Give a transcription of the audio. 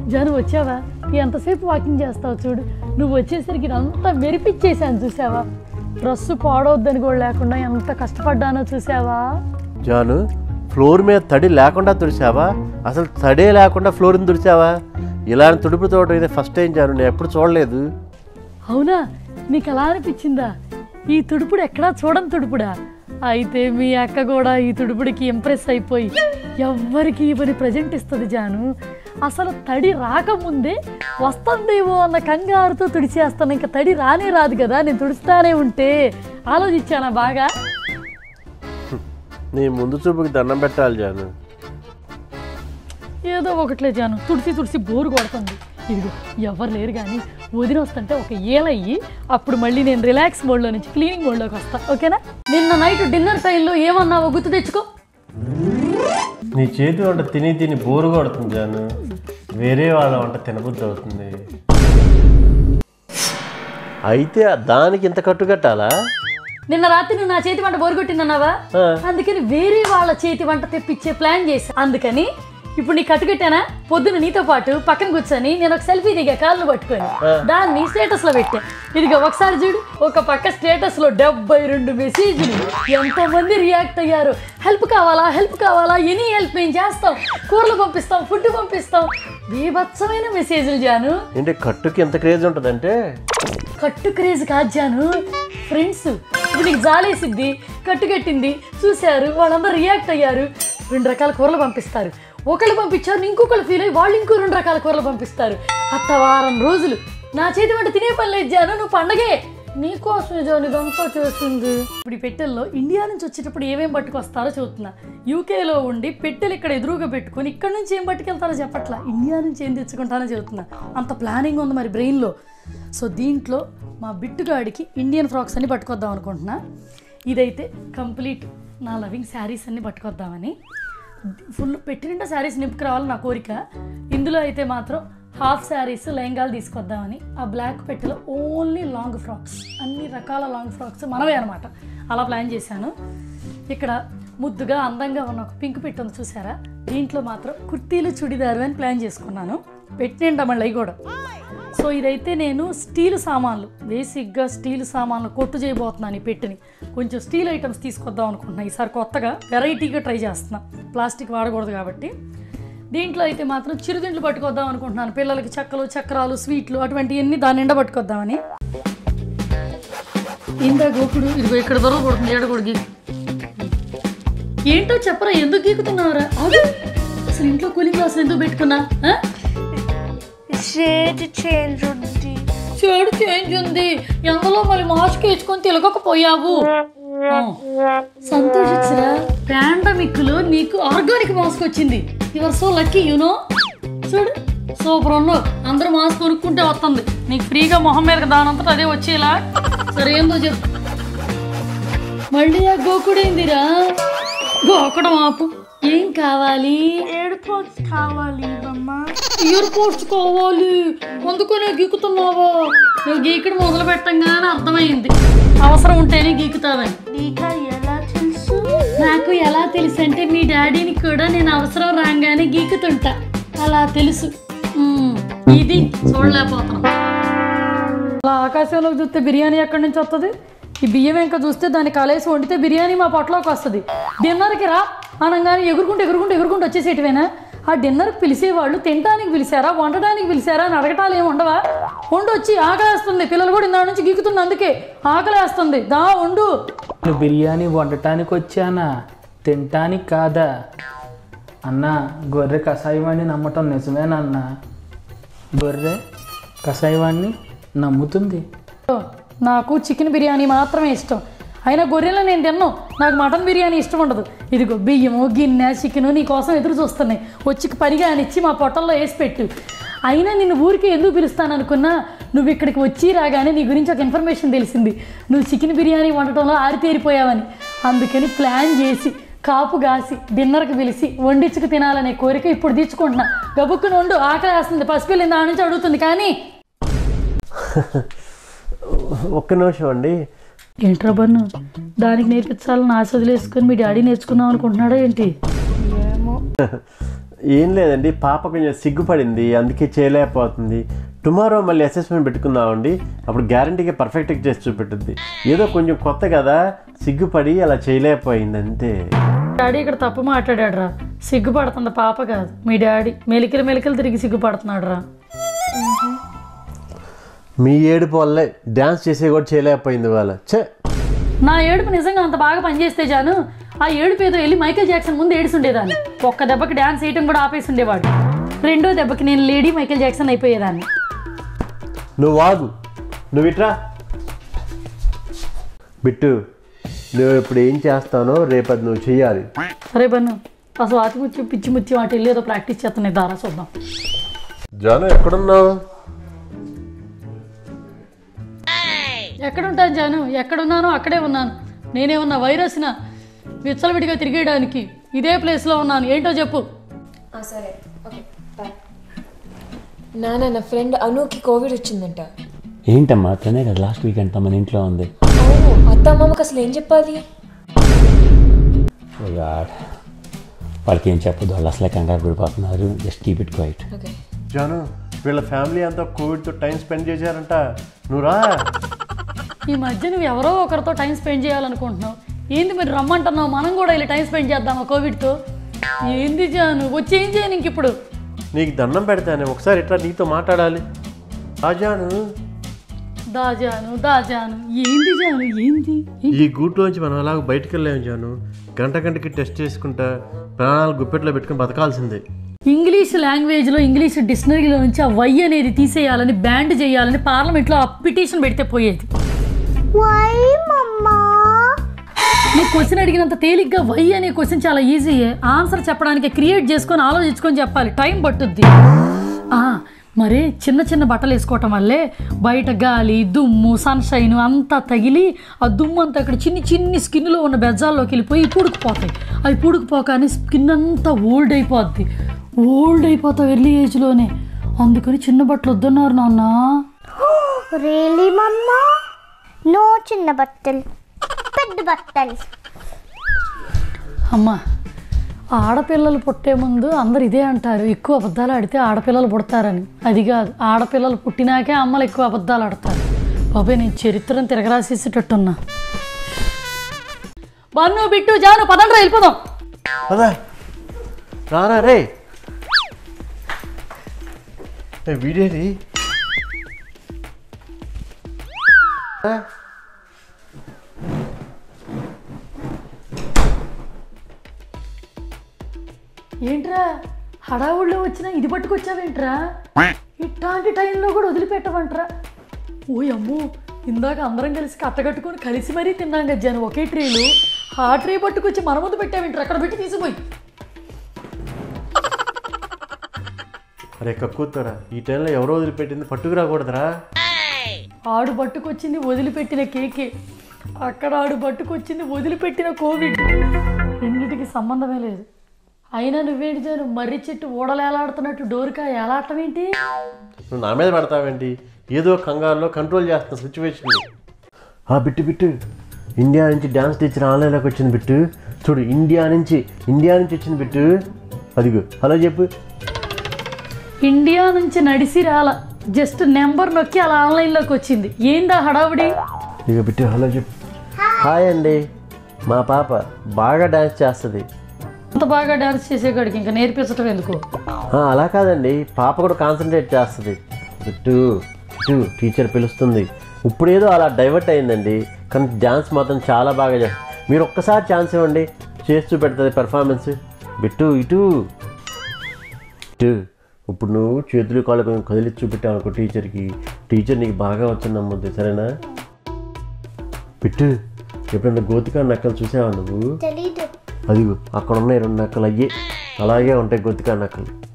జాను వచ్చావా ఎంతసేపు వాకింగ్ చేస్తావు చూడు నువ్వు వచ్చేసరికి ఇదంతా మెరిపిచ్చేసాను చూసావా డ్రెస్సు పాడవద్దని కూడా లేకుండా ఎంత కష్టపడ్డానో చూసావా జాను ఫ్లోర్ మీద తడి లేకుండా తుడిచావా అసలు తడే లేకుండా ఫ్లోర్ని తుడిచావా ఇలాంటి తుడుపు తోట ఇదే ఫస్ట్ టైం జాను నేను ఎప్పుడు చూడలేదు అవునా నీకు అలా అనిపించిందా ఈ తుడుపుడు ఎక్కడా చూడని తుడుపుడా అయితే మీ అక్క కూడా ఈ తుడుపుడికి ఇంప్రెస్ అయిపోయి ఎవ్వరికి ఇవని ప్రజెంట్ ఇస్తుంది జాను అసలు తడి రాకముందే వస్తుందేమో అన్న కంగారుతో తుడిచేస్తాను ఇంకా తడి రానే రాదు కదా నేను తుడుస్తానే ఉంటే ఆలోచించానా బాగా నీ ముందు చూపుకి దండం పెట్టాలి జాను ఏదో ఒకట్లే జాను తుడిసి తుడిసి బోరు కొడుతుంది ఇదిగో ఎవరు లేరు కానీ వదిన వస్తుంటే ఒక ఏలయ్యి అప్పుడు మళ్ళీ నేను రిలాక్స్ మోడ్లో నుంచి క్లీనింగ్ మోడ్లోకి వస్తా ఓకేనా నిన్న నైట్ డిన్నర్ టైంలో ఏమన్నావో గుర్తు తెచ్చుకో నీ చేతి వంట తిని తిని బోరు కొడుతుంది జాను వేరే వాళ్ళ వంట తినబుద్ధి అవుతుంది అయితే దానికి ఇంత కట్టు కట్టాలా నిన్న రాత్రి నువ్వు నా చేతి వంట బోరు కొట్టిందన్నావా ఆ. అందుకని వేరే వాళ్ళ చేతి వంట తెప్పించే ప్లాన్ చేశా అందుకని ఇప్పుడు నీ కట్టుకట్టానా పొద్దున నీతో పాటు పక్కన కూర్చొని నేను ఒక సెల్ఫీ దిగా కాళ్ళు పట్టుకొని దాన్ని స్టేటస్ లో పెట్టా ఇదిగో ఒకసారి చూడు ఒక పక్క స్టేటస్ లో డెబ్బై రెండు మెసేజ్లు ఎంతో మంది రియాక్ట్ అయ్యారు హెల్ప్ కావాలా హెల్ప్ కావాలా ఎనీ హెల్ప్ మేము చేస్తాం కూరలు పంపిస్తాం ఫుడ్ పంపిస్తాం బీభత్సమైన మెసేజ్లు జాను ఏంటి కట్టుకి ఎంత క్రేజ్ ఉంటుందంటే కట్టు క్రేజ్ కాజాను ఫ్రెండ్స్ ఇప్పుడు నీకు జాలేసిద్ది కట్టు కట్టింది చూశారు వాళ్ళందరూ రియాక్ట్ అయ్యారు రెండు రకాల కూరలు పంపిస్తారు ఒకళ్ళు పంపించారు ఇంకొకళ్ళు ఫీల్ అయ్యి వాళ్ళు ఇంకో రెండు రకాల కూరలు పంపిస్తారు అత్త వారం రోజులు నా చేతి వంట తినే పని లేదు జాను నువ్వు పండగే నీకోసమే జాను ఇదంతా చేస్తుంది ఇప్పుడు ఈ పెట్టెల్లో ఇండియా నుంచి వచ్చేటప్పుడు ఏమేం పట్టుకొస్తారో చూస్తున్నా యూకేలో ఉండి పెట్టెలు ఇక్కడ ఎదురుగా పెట్టుకొని ఇక్కడ నుంచి ఏం పట్టుకెళ్తారో చెప్పట్లా ఇండియా నుంచి ఏం తెచ్చుకుంటానో చెబుతున్నా అంత ప్లానింగ్ ఉంది మరి బ్రెయిన్లో సో దీంట్లో మా బిట్టుగాడికి ఇండియన్ ఫ్రాక్స్ అన్ని పట్టుకొద్దాం అనుకుంటున్నా ఇదైతే కంప్లీట్ నా లవింగ్ శారీస్ అన్ని పట్టుకొద్దామని ఫుల్ పెట్టి నిండా శారీస్ నింపుకురావాలి నా కోరిక ఇందులో అయితే మాత్రం హాఫ్ శారీస్ లెహంగాలు తీసుకొద్దామని ఆ బ్లాక్ పెట్టెలో ఓన్లీ లాంగ్ ఫ్రాక్స్ అన్ని రకాల లాంగ్ ఫ్రాక్స్ మనమే అనమాట అలా ప్లాన్ చేశాను ఇక్కడ ముద్దుగా అందంగా ఉన్న ఒక పింక్ పెట్టి ఉంది చూసారా దీంట్లో మాత్రం కుర్తీలు చుడిదారు అని ప్లాన్ చేసుకున్నాను పెట్టిండా మళ్ళీ అవి కూడా సో ఇదైతే నేను స్టీల్ సామాన్లు బేసిక్గా స్టీల్ సామాన్లు కొట్టు చేయబోతున్నాను ఈ పెట్టిని కొంచెం స్టీల్ ఐటమ్స్ తీసుకొద్దాం అనుకుంటున్నా ఈసారి కొత్తగా వెరైటీగా ట్రై చేస్తున్నా ప్లాస్టిక్ వాడకూడదు కాబట్టి దీంట్లో అయితే మాత్రం చిరుదిండ్లు పట్టుకొద్దాం అనుకుంటున్నాను పిల్లలకి చెక్కలు చక్రాలు స్వీట్లు అటువంటివన్నీ దాని నిండా పట్టుకొద్దామని ఇందా గోకుడు ఇదిగో ఇక్కడ దొరకకూడదు ఏడకూడదు గీకు ఏంటో చెప్పరా ఎందుకు గీకుతున్నావురా ఆగు. అసలు ఇంట్లో కూలింగ్ గ్లాస్ ఎందుకు పెట్టుకున్నా ఆ? షేడ్ చేంజ్ ఉంది చెడు చేంజ్ ఉంది ఎంతలో మళ్ళీ మాస్క్ వేసుకొని తిలగకపోయావు ఆ, సంతోషించరా పాండమిక్ లో నీకు ఆర్గానిక్ మాస్క్ వచ్చింది యువర్ సో లక్కీ యూనో చూడు సూపర్ ఉన్నావు అందరూ మాస్క్ కొనుక్కుంటే వస్తుంది నీకు ఫ్రీగా మొహం మీద దానంతటా అదే వచ్చేలా సరే ఏందో చెప్పు మళ్ళీ ఆ గోకుడేందిరా గోకడం ఆపు ఏం కావాలి ఏడు పోస్ట్ కావాలి అమ్మ ఇయర్ పోస్ట్ కావాలి అందుకనే గీకుతున్నావా నువ్వు గీకడం మొదలు పెట్టంగానే అర్థమైంది అవసరం ఉంటేనే గీకుతావని నీకు ఎలా తెలుసు నాకు ఎలా తెలుసు అంటే మీ డాడీని కూడా నేను అవసరం రాగానే గీకుతుంటా అలా తెలుసు మ్మ్. ఇది చూడలేకపోతున్నాం అలా ఆకాశంలోకి చూస్తే బిర్యానీ ఎక్కడి నుంచి వస్తుంది ఈ బియ్యం ఇంకా చూస్తే దాన్ని కలేసి వండితే బిర్యానీ మా పొట్టలోకి వస్తుంది డిన్నర్కి రా అనగానే ఎగురుకుంటూ ఎగురుకుంటూ ఎగురుకుంటూ వచ్చేసేటివేనా ఆ డిన్నర్కి పిలిచేవాళ్ళు తినడానికి పిలిచారా వండడానికి పిలిచారా అని అడగటాలు ఏమి ఉండవా వండు వచ్చి ఆకలేస్తుంది పిల్లలు కూడా ఇందా నుంచి గీకుతుంది అందుకే ఆకలేస్తుంది దా వండు నేను బిర్యానీ వండటానికి వచ్చానా తినటానికి కాదా అన్నా గొర్రె కషాయవాణ్ణి నమ్మటం నిజమేనన్నా గొర్రె కషాయవాణ్ణి నమ్ముతుంది ఓ, నాకు చికెన్ బిర్యానీ మాత్రమే ఇష్టం అయినా గొర్రెలు నేను తిన్నాను నాకు మటన్ బిర్యానీ ఇష్టం ఉండదు ఇదిగో బియ్యము గిన్నె చికెన్ నీ కోసం ఎదురు చూస్తున్నాయి వచ్చి పరిగా అనిచ్చి మా పొట్టల్లో వేసి పెట్టు అయినా నిన్ను ఊరికి ఎందుకు పిలుస్తాను అనుకున్నా నువ్వు ఇక్కడికి వచ్చి రాగానే నీ గురించి ఒక ఇన్ఫర్మేషన్ తెలిసింది నువ్వు చికెన్ బిర్యానీ వండటంలో ఆరితేరిపోయావని అందుకని ప్లాన్ చేసి కాపు గాసి డిన్నర్కి పిలిచి వండించుకు తినాలనే కోరిక ఇప్పుడు తీర్చుకుంటున్నా గబుక్కుని వండు ఆకలి వేస్తుంది పసిపిల్లింది ఆ నుంచి అడుగుతుంది కానీ ఒక్క నిమిషం అండి ఏంట్రా బన్ను దానికి నేర్పించాలని ఆశ వదిలేసుకొని మీ డాడీ నేర్చుకుందాం అనుకుంటున్నాడా ఏంటి ఏం లేదండి పాప కొంచెం సిగ్గుపడింది అందుకే చేయలేకపోతుంది టుమారో మళ్ళీ అసెస్మెంట్ పెట్టుకుందామండి అప్పుడు గ్యారంటీగా పర్ఫెక్ట్గా చేసి చూపెట్టుద్ది ఏదో కొంచెం కొత్త కదా సిగ్గుపడి అలా చేయలేకపోయింది అంతే డాడీ ఇక్కడ తప్పు మాట్లాడాడు రా సిగ్గుపడుతుంది పాప కాదు మీ డాడీ మెలికలు మెలికలు తిరిగి సిగ్గుపడుతున్నాడు రా మీ ఏడుపు వల్లే డ్యాన్స్ చేసే కూడా చేయలేకపోయింది వాళ్ళ చే నా ఏడుపు నిజంగా అంత బాగా పనిచేస్తే జాను ఆ ఏడుపు ఏదో వెళ్ళి మైకేల్ జాక్సన్ ముందు ఏడిసి ఉండేదాన్ని ఒక్క దెబ్బకి డ్యాన్స్ వేయటం కూడా ఆపేసి ఉండేవాడు రెండో దెబ్బకి నేను లేడీ మైకేల్ జాక్సన్ అయిపోయేదాన్ని నువ్వు వాగు నువ్వు ఇట్రా బిట్టు నువ్వు ఇప్పుడు ఏం చేస్తానో రేపటి నువ్వు చెయ్యాలి సరే బన్ను ఆ స్వాతి ముత్యం పిచ్చి ముత్యం అటు వెళ్ళి ఏదో ప్రాక్టీస్ చేస్తున్నాయి దారా చూద్దాం జాను ఎక్కడున్నావు ఎక్కడుంటాను జాను ఎక్కడున్నానో అక్కడే ఉన్నాను నేనే ఉన్నా వైరస్న విచ్చలవిడిగా తిరిగేయడానికి ఇదే ప్లేస్లో ఉన్నాను ఏంటో చెప్పు ఆ, సరే ఓకే బాయ్ నాన్న నా ఫ్రెండ్ అనుకి కోవిడ్ వచ్చిందంట ఏంటమ్మా తనే కదా లాస్ట్ వీక్ అంతా మన ఇంట్లో ఉంది అవును అత్త అమ్మమ్మకి అసలు ఏం చెప్పాలి ఓ గాడ్ వాళ్ళకి ఏం చెప్పదు వాళ్ళు అసలే కంగారు పడిపోతున్నారు just keep it quiet okay Jaanu వీళ్ళ ఫ్యామిలీ అంతా కోవిడ్తో టైం స్పెండ్ చేశారంట నువ్వు రా ఈ మధ్య నువ్వు ఎవరో ఒకరితో టైం స్పెండ్ చేయాలనుకుంటున్నావు ఏంది మీరు రమ్మంటున్నావు మనం కూడా ఇలా టైం స్పెండ్ చేద్దామా కోవిడ్తో ఏంది జాను వచ్చి ఏం చేయను ఇంక ఇప్పుడు నీకు దండం పెడతానే ఒకసారి ఇట్లా నీతో మాట్లాడాలి ఆ జాను దాజాను దాజాను ఏంది జాను ఏంది ఈ గూట్లోంచి మనం అలాగ బయటికి వెళ్ళాము జాను గంట గంటకి టెస్ట్ చేసుకుంటా ప్రాణాలు గుప్పెట్లో పెట్టుకుని బతకాల్సిందే ఇంగ్లీష్ లాంగ్వేజ్లో ఇంగ్లీష్ డిక్షనరీలో నుంచి ఆ వై అనేది తీసేయాలని బ్యాండ్ చేయాలని పార్లమెంట్లో ఆ పిటిషన్ పెడితే పోయేది Why, Mama? నీ క్వశ్చన్ అడిగినంత తేలిగ్గా వై అనే క్వశ్చన్ చాలా ఈజీయే ఆన్సర్ చెప్పడానికి క్రియేట్ చేసుకొని ఆలోచించుకొని చెప్పాలి టైం పట్టుద్ది ఆ, మరి చిన్న చిన్న బట్టలు వేసుకోవటం వల్లే బయట గాలి దుమ్ము సన్షైన్ అంతా తగిలి ఆ దుమ్ము అంతా అక్కడ చిన్ని చిన్ని స్కిన్లో ఉన్న బెజ్జాల్లోకి వెళ్ళిపోయి పూడుకుపోతాయి అవి పూడుకుపోగానే స్కిన్ అంతా ఓల్డ్ అయిపోద్ది ఓల్డ్ అయిపోతావు ఎర్లీ ఏజ్లోనే అందుకని చిన్న బట్టలు వద్దన్నారు నాన్న Really, Mama? No చిన్న బట్టలు పెద్ద బట్టలు అమ్మ ఆడపిల్లలు పుట్టే ముందు అందరు ఇదే అంటారు ఎక్కువ అబద్ధాలు ఆడితే ఆడపిల్లలు పుడతారని అది కాదు ఆడపిల్లలు పుట్టినాకే అమ్మలు ఎక్కువ అబద్ధాలు ఆడతారు బాబాయ్ నేను చరిత్రను తిరగరాసేసేటట్టున్నా బన్ను బిట్టు జాను పదండ్రా వెళ్ళిపోదాం పదా రారా రే ఏ, వీడేది ఆ? ఏంట్రా హడావుడిలో వచ్చినా ఇది పట్టుకొచ్చావేంట్రా ఇట్లాంటి టైంలో కూడా వదిలిపెట్టవంట్రా ఓ అమ్మో ఇందాక అందరం కలిసి కట్టగట్టుకొని కలిసి మరీ తిన్నాం గజ్జాను ఒకే ట్రేలు ఆ ట్రే పట్టుకొచ్చి మన ముందు పెట్టావేంట్రా అక్కడ పెట్టి తీసిపోయి అరే కక్కుతారా ఈ టైంలో ఎవరో వదిలిపెట్టింది పట్టుకురాకూడదురా ఆడు పట్టుకొచ్చింది వదిలిపెట్టిన కేకే అక్కడ ఆడు పట్టుకొచ్చింది వదిలిపెట్టిన కోవిడ్ రెండింటికి సంబంధమే లేదు అయినా నువ్వేంటి జాను మర్రి చెట్టు ఊడలేలాడుతున్నట్టు డోరుకా ఎలాడటం ఏంటి నువ్వు నా మీద పడతావేంటి ఏదో కంగారులో కంట్రోల్ చేస్తున్న సిచ్యువేషన్ ఆ బిట్టు బిట్టు ఇండియా నుంచి డ్యాన్స్ టీచర్ ఆన్లైన్లోకి వచ్చింది బిట్టు చూడు ఇండియా నుంచి ఇండియా నుంచి వచ్చింది బిట్టు అదిగో హలో చెప్పు ఇండియా నుంచి నడిసి రాల జస్ట్ నెంబర్ నొక్కి అలా ఆన్లైన్లోకి వచ్చింది ఏందా హడావుడి ఇక బిట్టు హలో చెప్పు హాయ్ అండి మా పాప బాగా డ్యాన్స్ చేస్తుంది అంత బాగా డాన్స్ చేసేకాడికి ఇంకా నేర్పించటం ఎందుకు ఆ, అలా కాదండి పాప కూడా కాన్సన్ట్రేట్ చేస్తుంది బిట్టు బిట్టు టీచర్ పిలుస్తుంది ఇప్పుడేదో అలా డైవర్ట్ అయిందండి కానీ డ్యాన్స్ మాత్రం చాలా బాగా చేస్తుంది మీరు ఒక్కసారి ఛాన్స్ ఇవ్వండి చేసి చూపెడుతుంది పెర్ఫార్మెన్స్ బిట్టు ఇటు ఇటు ఇప్పుడు నువ్వు చేతులు కాళ్ళు కొంచెం కదిలి చూపెట్టావు అనుకో టీచర్కి టీచర్ నీకు బాగా వచ్చింది నమ్ముద్ది సరేనా బిట్టు ఎప్పుడైనా గోతికా నక్కలు చూసావా నువ్వు తెలీదు అదిగో అక్కడ ఉన్నాయి రెండు నక్కలు అయ్యే అలాగే ఉంటాయి గొత్తికా నక్కలు